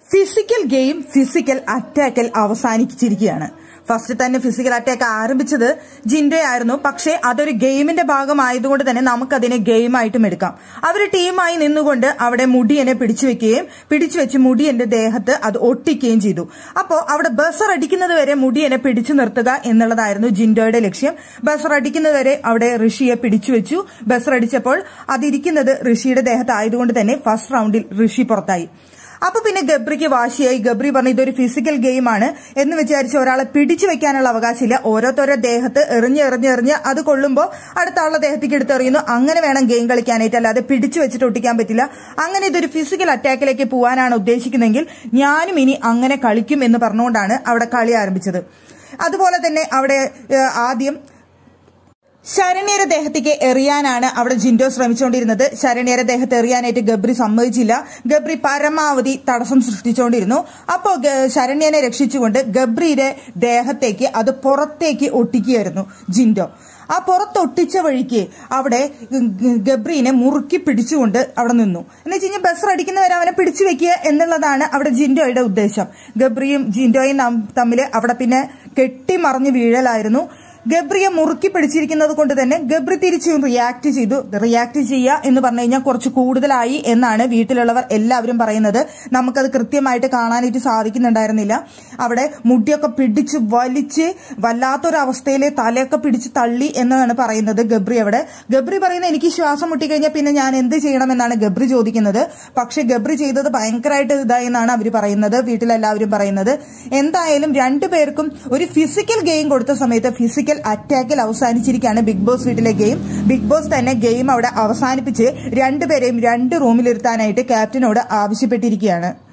physical game physical അറ്റാക്കിൽ അവസാനിച്ചിരിക്കുകയാണ് first തന്നെ ഫിസിക്കൽ അറ്റാക്ക് ആരംഭിച്ചത് ജിൻഡോ ആയിരുന്നു പക്ഷേ അതൊരു ഗെയിമിന്റെ ഭാഗമായതുകൊണ്ട് തന്നെ നമുക്കതിനെ ഗെയിമായിട്ടും എടുക്കാം അവർ ടീമായി നിന്നുകൊണ്ട് അവിടെ മുടിയനെ പിടിച്ചു വെക്കുകയും പിടിച്ചു വെച്ച് മുടിയന്റെ ദേഹത്ത് അത് ഒട്ടിക്കുകയും ചെയ്തു അപ്പോൾ അവിടെ ബസർ അടിക്കുന്നത് വരെ മുടിയനെ പിടിച്ചു നിർത്തുക എന്നുള്ളതായിരുന്നു ജിൻഡോയുടെ ലക്ഷ്യം ബസർ അടിക്കുന്നത് വരെ അവിടെ ഋഷിയെ പിടിച്ചു വെച്ചു ബസർ അടിച്ചപ്പോൾ അതിരിക്കുന്നത് ഋഷിയുടെ ദേഹത്തായതുകൊണ്ട് തന്നെ ഫസ്റ്റ് റൗണ്ടിൽ ഋഷി പുറത്തായി അപ്പൊ പിന്നെ ഗബ്രിക്ക് വാശിയായി ഗബ്രി പറഞ്ഞു ഇതൊരു ഫിസിക്കൽ ഗെയിമാണ് എന്ന് വിചാരിച്ച് ഒരാളെ പിടിച്ചു വെക്കാനുള്ള അവകാശമില്ല ഓരോരുത്തരുടെ ദേഹത്ത് എറിഞ്ഞ് എറിഞ്ഞ് എറിഞ്ഞ് അത് കൊള്ളുമ്പോൾ അടുത്ത ആളുടെ ദേഹത്തേക്ക് എടുത്തെറിയുന്നു അങ്ങനെ വേണം ഗെയിം കളിക്കാനായിട്ട് അല്ലാതെ പിടിച്ചു വെച്ചിട്ട് ഒട്ടിക്കാൻ പറ്റില്ല അങ്ങനെ ഇതൊരു ഫിസിക്കൽ അറ്റാക്കിലേക്ക് പോകാനാണ് ഉദ്ദേശിക്കുന്നതെങ്കിൽ ഞാനും ഇനി അങ്ങനെ കളിക്കും എന്ന് പറഞ്ഞുകൊണ്ടാണ് അവിടെ കളി ആരംഭിച്ചത് അതുപോലെ തന്നെ അവിടെ ഏഹ്, ആദ്യം ശരണ്യയുടെ ദേഹത്തേക്ക് എറിയാനാണ് അവിടെ ജിൻഡോ ശ്രമിച്ചുകൊണ്ടിരുന്നത് ശരണ്യയുടെ ദേഹത്ത് എറിയാനായിട്ട് ഗബ്രി സമ്മതിച്ചില്ല ഗബ്രി പരമാവധി തടസ്സം സൃഷ്ടിച്ചുകൊണ്ടിരുന്നു അപ്പോൾ ഗ- ശരണ്യനെ രക്ഷിച്ചുകൊണ്ട് ഗബ്രിയുടെ ദേഹത്തേക്ക് അത് പുറത്തേക്ക് ഒട്ടിക്കുകയായിരുന്നു ജിൻഡോ ആ പുറത്തൊട്ടിച്ച വഴിക്ക് അവിടെ ഗ- ഗബ്രീനെ മുറുക്കി പിടിച്ചുകൊണ്ട് അവിടെ നിന്നു എന്ന് വെച്ച് കഴിഞ്ഞാൽ ബസ് അടിക്കുന്നവരെ അവനെ പിടിച്ചു വെക്കുക എന്നുള്ളതാണ് അവിടെ ജിൻഡോയുടെ ഉദ്ദേശം ഗബ്രിയും ജിൻഡോയും തമ്മിൽ അവിടെ പിന്നെ കെട്ടിമറിഞ്ഞ് വീഴലായിരുന്നു ഗബ്രിയെ മുറുക്കി പിടിച്ചിരിക്കുന്നത് കൊണ്ട് തന്നെ ഗബ്രി തിരിച്ചും റിയാക്ട് ചെയ്തു റിയാക്ട് ചെയ്യുക എന്ന് പറഞ്ഞു കഴിഞ്ഞാൽ കുറച്ച് കൂടുതലായി എന്നാണ് വീട്ടിലുള്ളവർ എല്ലാവരും പറയുന്നത് നമുക്കത് കൃത്യമായിട്ട് കാണാനായിട്ട് സാധിക്കുന്നുണ്ടായിരുന്നില്ല അവിടെ മുടിയൊക്കെ പിടിച്ച് വലിച്ച് വല്ലാത്തൊരവസ്ഥയിൽ തലയൊക്കെ പിടിച്ച് തള്ളി എന്നാണ് പറയുന്നത് ഗബ്രി അവിടെ ഗബ്രി പറയുന്നത് എനിക്ക് ശ്വാസം മുട്ടിക്കഴിഞ്ഞാൽ പിന്നെ ഞാൻ എന്ത് ചെയ്യണമെന്നാണ് ഗബ്രി ചോദിക്കുന്നത് പക്ഷെ ഗബ്രി ചെയ്തത് ഭയങ്കരമായിട്ട് ഇതായി എന്നാണ് അവർ പറയുന്നത് വീട്ടിലെല്ലാവരും പറയുന്നത് എന്തായാലും രണ്ടുപേർക്കും ഒരു ഫിസിക്കൽ ഗെയിം കൊടുത്ത സമയത്ത് ഫിസിക്കൽ അറ്റാക്കിൽ അവസാനിച്ചിരിക്കുകയാണ് ബിഗ് ബോസ് വീട്ടിലെ ഗെയിം ബിഗ് ബോസ് തന്നെ ഗെയിം അവിടെ അവസാനിപ്പിച്ച് രണ്ടുപേരെയും രണ്ട് റൂമിലിരുത്താനായിട്ട് ക്യാപ്റ്റനോട് ആവശ്യപ്പെട്ടിരിക്കുകയാണ്